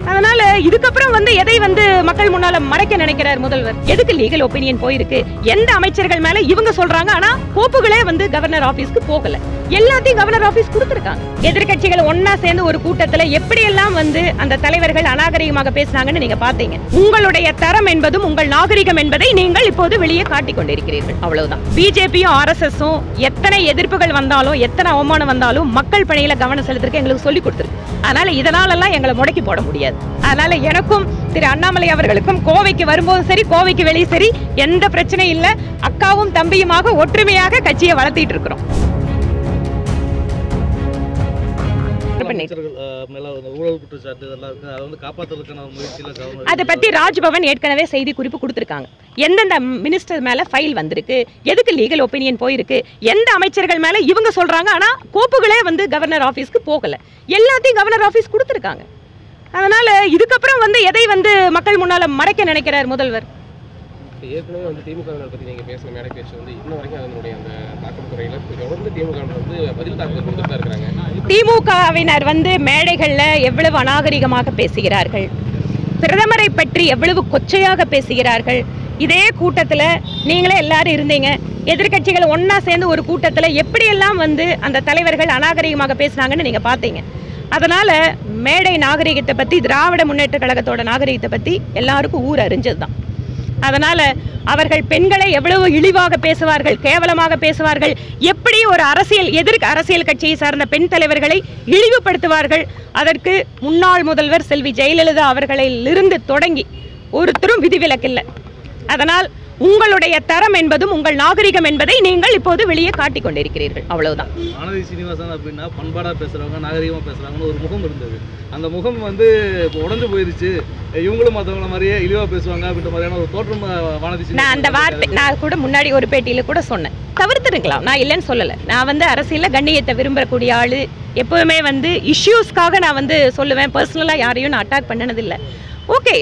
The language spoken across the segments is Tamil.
அதனால இதுக்கப்புறம் வந்து எதை வந்து மக்கள் முன்னால மறைக்க நினைக்கிறார் முதல்வர் எதுக்கு லீகல் ஒப்பீனியன் போயிருக்கு எந்த அமைச்சர்கள் மேல இவங்க சொல்றாங்க ஆனா கோப்புகளே வந்து கவர்னர் ஆபீஸ்க்கு போகல எல்லாத்தையும் கவர்னர் ஆபீஸ் கொடுத்திருக்காங்க எதிர்க்கட்சிகள் ஒன்னா சேர்ந்து ஒரு கூட்டத்துல எப்படி எல்லாம் வந்து அந்த தலைவர்கள் அநாகரிகமாக பேசினாங்கன்னு நீங்க பாத்தீங்க உங்களுடைய தரம் என்பதும் உங்கள் நாகரிகம் என்பதை நீங்கள் இப்போது வெளியே காட்டிக் கொண்டிருக்கிறீர்கள் அவ்வளவுதான் பிஜேபியும் ஆர்எஸ்எஸும் எத்தனை எதிர்ப்புகள் வந்தாலும் எத்தனை அவமானம் வந்தாலும் மக்கள் பணியில கவனம் செலுத்திருக்க எங்களுக்கு சொல்லி கொடுத்துருக்கு அதனால இதனாலெல்லாம் எங்களை முடக்கி போட முடியாது அதனால எனக்கும் திரு அண்ணாமலை அவர்களுக்கும் கோவைக்கு வரும்போதும் சரி கோவைக்கு வெளியே சரி எந்த பிரச்சனையும் இல்ல அக்காவும் தம்பியுமாக ஒற்றுமையாக கட்சியை வளர்த்திட்டு இருக்கிறோம் பண்ணிட்டு. அமைச்சர்கள் அஹ், மேல வந்து ஊழல் குற்றச்சாட்டு இதெல்லாம் இருக்கு அதை வந்து காப்பாத்துறதுக்கான முயற்சியில கவர்னர் அதை பத்தி ராஜ்பவன் ஏற்கனவே செய்தி குறிப்பு கொடுத்திருக்காங்க எந்தெந்த மினிஸ்டர் மேல ஃபைல் வந்திருக்கு எதுக்கு லீகல் ஒப்பீனியன் போயிருக்கு எந்த அமைச்சர்கள் மேல இவங்க சொல்றாங்க ஆனா கோப்புகளே வந்து கவர்னர் ஆபீஸ்க்கு போகல எல்லாத்தையும் கவர்னர் ஆபீஸ் கொடுத்திருக்காங்க அதனால இதுக்கப்புறம் வந்து எதை வந்து மக்கள் முன்னால மறைக்க நினைக்கிறார் முதல்வர் இப்போ ஏற்கனவே வந்து திமுகவினர் பற்றி நீங்கள் பேசின மேடை பேச்சு வந்து இன்ன வரைக்கும் அதனுடைய அந்த தாக்கம் குறையில இப்போ தொடர்ந்து திமுகவினர் வந்து பதில் தாக்குதல் கொடுத்துட்டு தான் இருக்கிறாங்க திமுகவினர் வந்து மேடைகள்ல எவ்வளவு அநாகரிகமாக பேசுகிறார்கள் பிரதமரை பற்றி எவ்வளவு கொச்சையாக பேசுகிறார்கள் இதே கூட்டத்துல நீங்களே எல்லாரும் இருந்தீங்க எதிர்க்கட்சிகள் ஒண்ணா சேர்ந்து ஒரு கூட்டத்துல எப்படியெல்லாம் வந்து அந்த தலைவர்கள் அநாகரிகமாக பேசுனாங்கன்னு நீங்க பார்த்தீங்க அதனால மேடை நாகரிகத்தை பத்தி திராவிட முன்னேற்ற கழகத்தோட நாகரிகத்தை பத்தி எல்லாருக்கும் ஊர் அறிஞ்சதுதான் அதனால அவர்கள் பெண்களை எவ்வளவு இழிவாக பேசுவார்கள் கேவலமாக பேசுவார்கள் எப்படி ஒரு அரசியல் எதிர்க்கு அரசியல் கட்சியை சார்ந்த பெண் தலைவர்களை இழிவுபடுத்துவார்கள் அதற்கு முன்னாள் முதல்வர் செல்வி ஜெயலலிதா அவர்களிலிருந்து தொடங்கி ஒருத்தரும் விதிவிலக்கில்லை அதனால் உங்களுடைய தரம் என்பதும் உங்கள் நாகரிகம் என்பதை நீங்கள் இப்போது வெளியே காட்டிக் கொண்டிருக்கிறீர்கள் அவ்வளவுதான் வானதி சீனிவாசன் அப்படின்னா பண்பாடா பேசுறவங்க நாகரிகமா பேசுறாங்கன்னு ஒரு முகம் இருந்தது அந்த முகம் வந்து இப்போ உடஞ்சு போயிருச்சு இவங்களும் மற்றவங்கள மாதிரியே இழிவா பேசுவாங்க அப்படின்ற மாதிரியான ஒரு தோற்றம் அஹ், வானதி நான் அந்த சீனிவாசன் வார்த்தை நான் கூட முன்னாடி ஒரு பேட்டியில கூட சொன்னேன் தவிர்த்துருக்கலாம் நான் இல்லைன்னு சொல்லலை நான் வந்து அரசியல்ல கண்ணியத்தை விரும்பக்கூடிய ஆளு எப்பவுமே வந்து இஷ்யூஸ்க்காக நான் வந்து சொல்லுவேன் பர்சனலாக யாரையும் நான் அட்டாக் பண்ணினதில்லை okay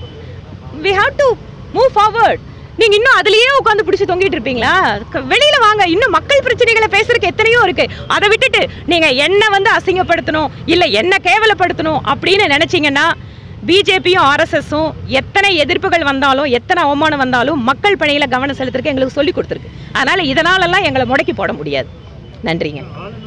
we have to move forward நீங்க இன்னும் அதுலயே உட்காந்து பிடிச்சி தொங்கிட்டு இருப்பீங்களா க- வெளியில வாங்க இன்னும் மக்கள் பிரச்சனைகளை பேசுறதுக்கு எத்தனையோ இருக்கு அதை விட்டுட்டு நீங்க என்ன வந்து அசிங்கப்படுத்தணும் இல்ல என்ன கேவலப்படுத்தணும் அப்படின்னு நினைச்சீங்கன்னா பிஜேபியும் ஆர்எஸ்எஸும் எத்தனை எதிர்ப்புகள் வந்தாலும் எத்தனை அவமானம் வந்தாலும் மக்கள் பணியில கவனம் செலுத்திருக்கு எங்களுக்கு சொல்லி கொடுத்துருக்கு அதனால இதனாலெல்லாம் எங்களை முடக்கி போட முடியாது நன்றிங்க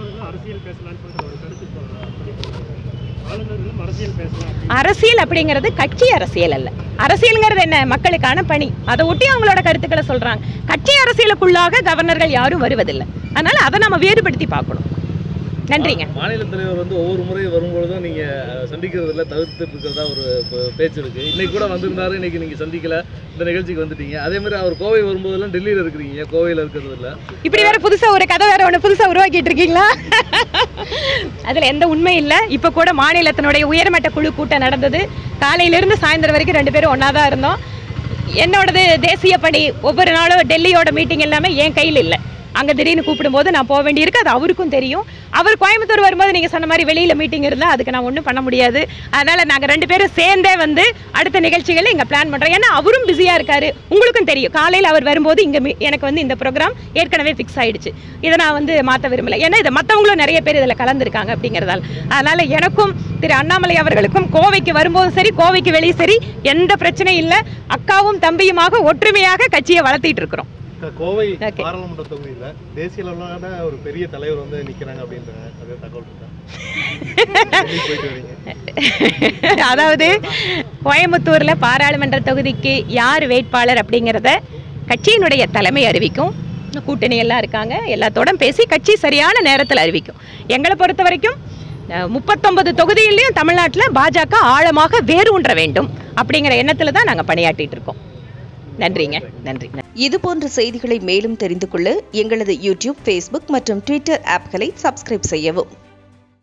அரசியல் அப்படிங்கிறது கட்சி அரசியல் அல்ல அரசியல்ங்கிறது என்ன மக்களுக்கான பணி அதை ஒட்டி அவங்களோட கருத்துக்களை சொல்றாங்க கட்சி அரசியலுக்குள்ளாக கவர்னர்கள் யாரும் வருவதில்லை அதனால அதை நம்ம வேறுபடுத்தி பார்க்கணும் நன்றிங்க மாநில தலைவர் வந்து ஒவ்வொரு முறை வரும்பொழுதும் நீங்க அஹ், சந்திக்கிறதுல தவிர்த்துட்டு இருக்கிறதா ஒரு ப- பேச்சு இருக்கு இன்னைக்கு கூட வந்திருந்தாரு இன்னைக்கு நீங்க சந்திக்கல இந்த நிகழ்ச்சிக்கு வந்துட்டீங்க அதே மாதிரி அவர் கோவை வரும்போதெல்லாம் டெல்லியில இருக்கிறீங்க கோவையில இருக்கிறது இல்ல இப்படி வேற புதுசா ஒரு கதை வேற ஒன்று புதுசா உருவாக்கிட்டு இருக்கீங்களா அதுல எந்த உண்மை இல்லை இப்ப கூட மாநிலத்தினுடைய உயர்மட்ட குழு கூட்டம் நடந்தது காலையில இருந்து சாயந்தரம் வரைக்கும் ரெண்டு பேரும் ஒண்ணா தான் இருந்தோம் என்னோடது தேசிய பணி ஒவ்வொரு நாளும் டெல்லியோட மீட்டிங் எல்லாமே என் கையில் இல்லை அங்க திடீர்னு கூப்பிடும்போது நான் போக வேண்டியிருக்கு அது அவருக்கும் தெரியும் அவர் கோயம்புத்தூர் வரும்போது நீங்க சொன்ன மாதிரி வெளியில மீட்டிங் இருந்தா அதுக்கு நான் ஒன்றும் பண்ண முடியாது அதனால நாங்க ரெண்டு பேரும் சேர்ந்தே வந்து அடுத்த நிகழ்ச்சிகளை இங்க பிளான் பண்றோம் ஏன்னா அவரும் பிஸியா இருக்காரு உங்களுக்கும் தெரியும் காலையில அவர் வரும்போது இங்க மீ- எனக்கு வந்து இந்த ப்ரோக்ராம் ஏற்கனவே ஃபிக்ஸ் ஆயிடுச்சு இதை நான் வந்து மாத்த விரும்பல ஏன்னா இதை மத்தவங்களும் நிறைய பேர் இதுல கலந்துருக்காங்க அப்படிங்கறதால அதனால எனக்கும் திரு அண்ணாமலை அவர்களுக்கும் கோவைக்கு வரும்போதும் சரி கோவைக்கு வெளியே சரி எந்த பிரச்சனையும் இல்லை அக்காவும் தம்பியுமாக ஒற்றுமையாக கட்சியை வளர்த்திட்டு இருக்கிறோம் கோவை Okay. பாராளுமன்ற தொகுதியில தேசிய அளவிலான ஒரு பெரிய தலைவர் வந்து நிக்கிறாங்க அப்படின்றாங்க அது தகவல் இருக்கா டெல்லி போயிட்டு வரீங்க அதாவது கோயம்புத்தூர்ல பாராளுமன்ற தொகுதிக்கு யார் வேட்பாளர் அப்படிங்கிறத கட்சியினுடைய தலைமை அறிவிக்கும் கூட்டணி எல்லாம் இருக்காங்க எல்லாத்தோட பேசி கட்சி சரியான நேரத்தில் அறிவிக்கும் எங்களை பொறுத்த வரைக்கும் அஹ், முப்பத்தொன்பது தொகுதியிலையும் தமிழ்நாட்டில் பாஜக ஆழமாக வேரூன்ற வேண்டும் அப்படிங்கிற எண்ணத்தில் தான் நாங்கள் பணியாற்றிட்டு இருக்கோம் நன்றிங்க நன்றி இது போன்ற செய்திகளை மேலும் தெரிந்து கொள்ள எங்களது யூடியூப் ஃபேஸ்புக் மற்றும் ட்விட்டர் ஆப்களை சப்ஸ்கிரைப் செய்யவும்